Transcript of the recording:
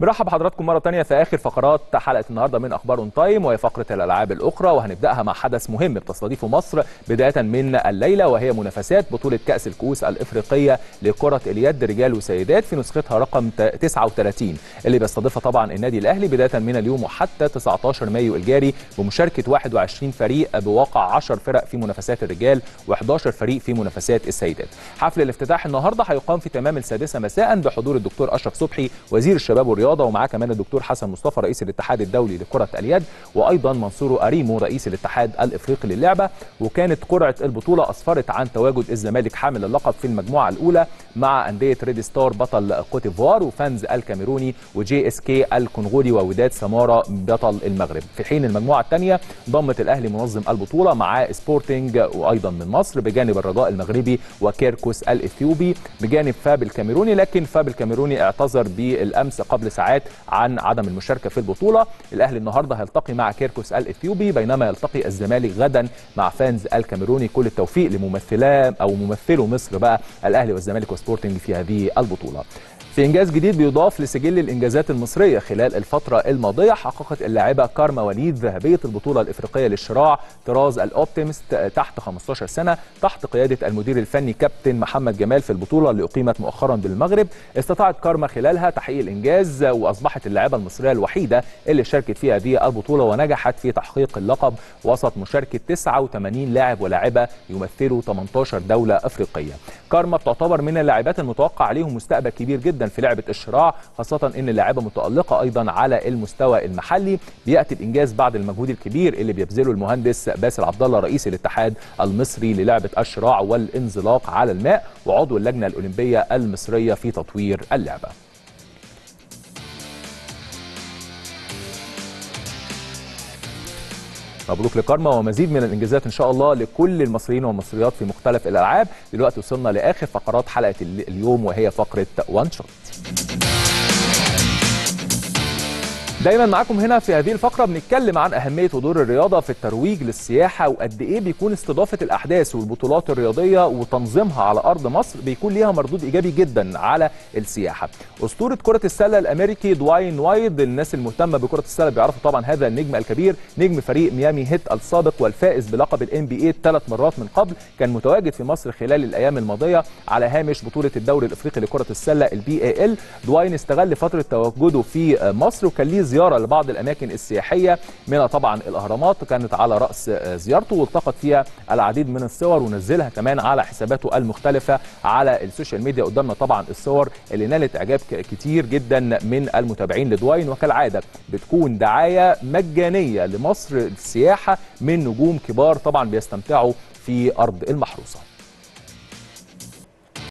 برحب بحضراتكم مره ثانيه في اخر فقرات حلقه النهارده من اخبار اون تايم وهي فقره الالعاب الاخرى وهنبداها مع حدث مهم بتستضيفه مصر بدايه من الليله وهي منافسات بطوله كاس الكؤوس الافريقيه لكره اليد رجال وسيدات في نسختها رقم 39 اللي بيستضيفها طبعا النادي الاهلي بدايه من اليوم وحتى 19 مايو الجاري بمشاركه 21 فريق بواقع 10 فرق في منافسات الرجال و11 فريق في منافسات السيدات. حفل الافتتاح النهارده هيقام في تمام السادسه مساء بحضور الدكتور اشرف صبحي وزير الشباب والرياضه ومعاه كمان الدكتور حسن مصطفى رئيس الاتحاد الدولي لكره اليد وايضا منصور اريمو رئيس الاتحاد الافريقي للعبه وكانت قرعه البطوله اسفرت عن تواجد الزمالك حامل اللقب في المجموعه الاولى مع انديه ريد ستار بطل كوتيفوار وفانز الكاميروني وجي اس كي الكونغولي ووداد سماره بطل المغرب في حين المجموعه الثانيه ضمت الاهلي منظم البطوله مع سبورتنج وايضا من مصر بجانب الرجاء المغربي وكيركوس الاثيوبي بجانب فاب الكاميروني لكن فاب الكاميروني اعتذر بالامس قبل ساعات عن عدم المشاركه في البطوله الاهلي النهارده هيلتقي مع كيركوس الاثيوبي بينما يلتقي الزمالك غدا مع فانز الكاميروني كل التوفيق لممثلا او ممثلو مصر بقى الاهلي والزمالك وسبورتنج في هذه البطوله في انجاز جديد بيضاف لسجل الانجازات المصريه خلال الفتره الماضيه حققت اللاعبه كارما وليد ذهبيه البطوله الافريقيه للشراع طراز الاوبتيمست تحت 15 سنه تحت قياده المدير الفني كابتن محمد جمال في البطوله اللي اقيمت مؤخرا بالمغرب استطاعت كارما خلالها تحقيق الانجاز واصبحت اللاعبه المصريه الوحيده اللي شاركت في هذه البطوله ونجحت في تحقيق اللقب وسط مشاركه 89 لاعب ولاعبه يمثلوا 18 دوله افريقيه كارما بتعتبر من اللاعبات المتوقع عليهم مستقبل كبير جدا في لعبه الشراع خاصه ان اللاعبه متالقه ايضا على المستوى المحلي بياتي الانجاز بعد المجهود الكبير اللي بيبذله المهندس باسل عبد الله رئيس الاتحاد المصري للعبه الشراع والانزلاق على الماء وعضو اللجنه الاولمبيه المصريه في تطوير اللعبه مبروك لكارما ومزيد من الانجازات ان شاء الله لكل المصريين والمصريات في مختلف الالعاب دلوقتي وصلنا لاخر فقرات حلقه اليوم وهي فقره وان شوت دايما معاكم هنا في هذه الفقره بنتكلم عن اهميه ودور الرياضه في الترويج للسياحه وقد ايه بيكون استضافه الاحداث والبطولات الرياضيه وتنظيمها على ارض مصر بيكون ليها مردود ايجابي جدا على السياحه. اسطوره كره السله الامريكي دواين وايد الناس المهتمه بكره السله بيعرفوا طبعا هذا النجم الكبير نجم فريق ميامي هيت السابق والفائز بلقب الام بي اي ثلاث مرات من قبل كان متواجد في مصر خلال الايام الماضيه على هامش بطوله الدوري الافريقي لكره السله البي اي ال دواين استغل فتره تواجده في مصر وكان ليه زياره لبعض الاماكن السياحيه منها طبعا الاهرامات كانت على راس زيارته والتقط فيها العديد من الصور ونزلها كمان على حساباته المختلفه على السوشيال ميديا قدامنا طبعا الصور اللي نالت اعجاب كتير جدا من المتابعين لدواين وكالعاده بتكون دعايه مجانيه لمصر السياحه من نجوم كبار طبعا بيستمتعوا في ارض المحروسه